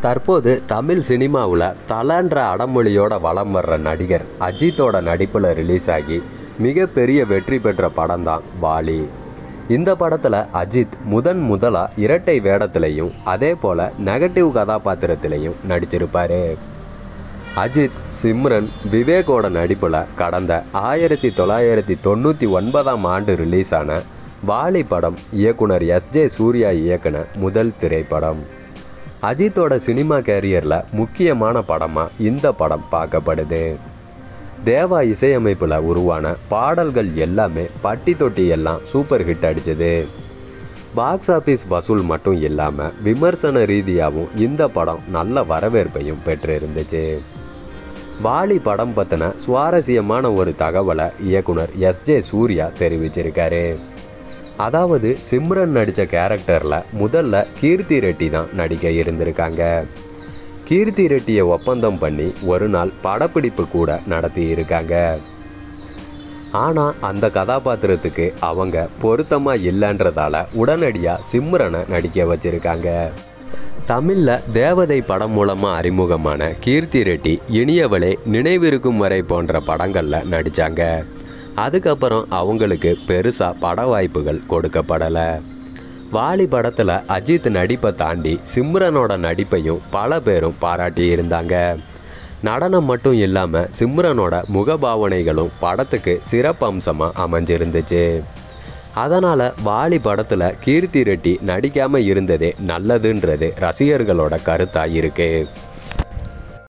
தற்போது தமிழ் சினிமாவில் தலன்ற அடமொழியோட வலம் வர்ற நடிகர் அஜித்தோட நடிப்பில் ரிலீஸ் ஆகி மிகப்பெரிய வெற்றி பெற்ற படம் தான் வாலி இந்த படத்தில் அஜித் முதன் முதலாக இரட்டை வேடத்திலையும் அதே போல் நெகட்டிவ் கதாபாத்திரத்திலையும் நடிச்சிருப்பார் அஜித் சிம்ரன் விவேகோட நடிப்பில் கடந்த ஆயிரத்தி தொள்ளாயிரத்தி தொண்ணூற்றி ஒன்பதாம் ஆண்டு ரிலீஸ் ஆன வாலி படம் இயக்குனர் எஸ் ஜே சூர்யா இயக்குன முதல் திரைப்படம் அஜித்தோட சினிமா கேரியரில் முக்கியமான படமாக இந்த படம் பார்க்கப்படுது தேவா இசையமைப்பில் உருவான பாடல்கள் எல்லாமே பட்டி தொட்டி எல்லாம் சூப்பர் ஹிட் அடிச்சது பாக்ஸ் ஆஃபீஸ் வசூல் மட்டும் இல்லாமல் விமர்சன ரீதியாகவும் இந்த படம் நல்ல வரவேற்பையும் பெற்றிருந்துச்சு வாலி படம் பற்றின சுவாரஸ்யமான ஒரு தகவலை இயக்குனர் எஸ் ஜே சூர்யா தெரிவிச்சிருக்காரு அதாவது சிம்ரன் நடித்த கேரக்டரில் முதல்ல கீர்த்தி ரெட்டி தான் நடிக்க இருந்திருக்காங்க கீர்த்தி ரெட்டியை ஒப்பந்தம் பண்ணி ஒரு நாள் படப்பிடிப்பு கூட நடத்தி இருக்காங்க ஆனால் அந்த கதாபாத்திரத்துக்கு அவங்க பொருத்தமாக இல்லைன்றதால உடனடியாக சிம்ரனை நடிக்க வச்சிருக்காங்க தமிழில் தேவதை படம் மூலமாக அறிமுகமான கீர்த்தி ரெட்டி இனியவளே நினைவிருக்கும் வரை போன்ற படங்களில் நடித்தாங்க அதுக்கப்புறம் அவங்களுக்கு பெருசாக பட வாய்ப்புகள் கொடுக்கப்படலை வாலி படத்தில் அஜித் நடிப்பை தாண்டி சிம்ரனோட நடிப்பையும் பல பேரும் பாராட்டி இருந்தாங்க நடனம் மட்டும் இல்லாமல் சிம்ரனோட முகபாவனைகளும் படத்துக்கு சிறப்பு அம்சமாக அமைஞ்சிருந்துச்சு அதனால் வாலி படத்தில் கீர்த்தி ரெட்டி நடிக்காமல் இருந்ததே நல்லதுன்றது ரசிகர்களோட கருத்தாக இருக்குது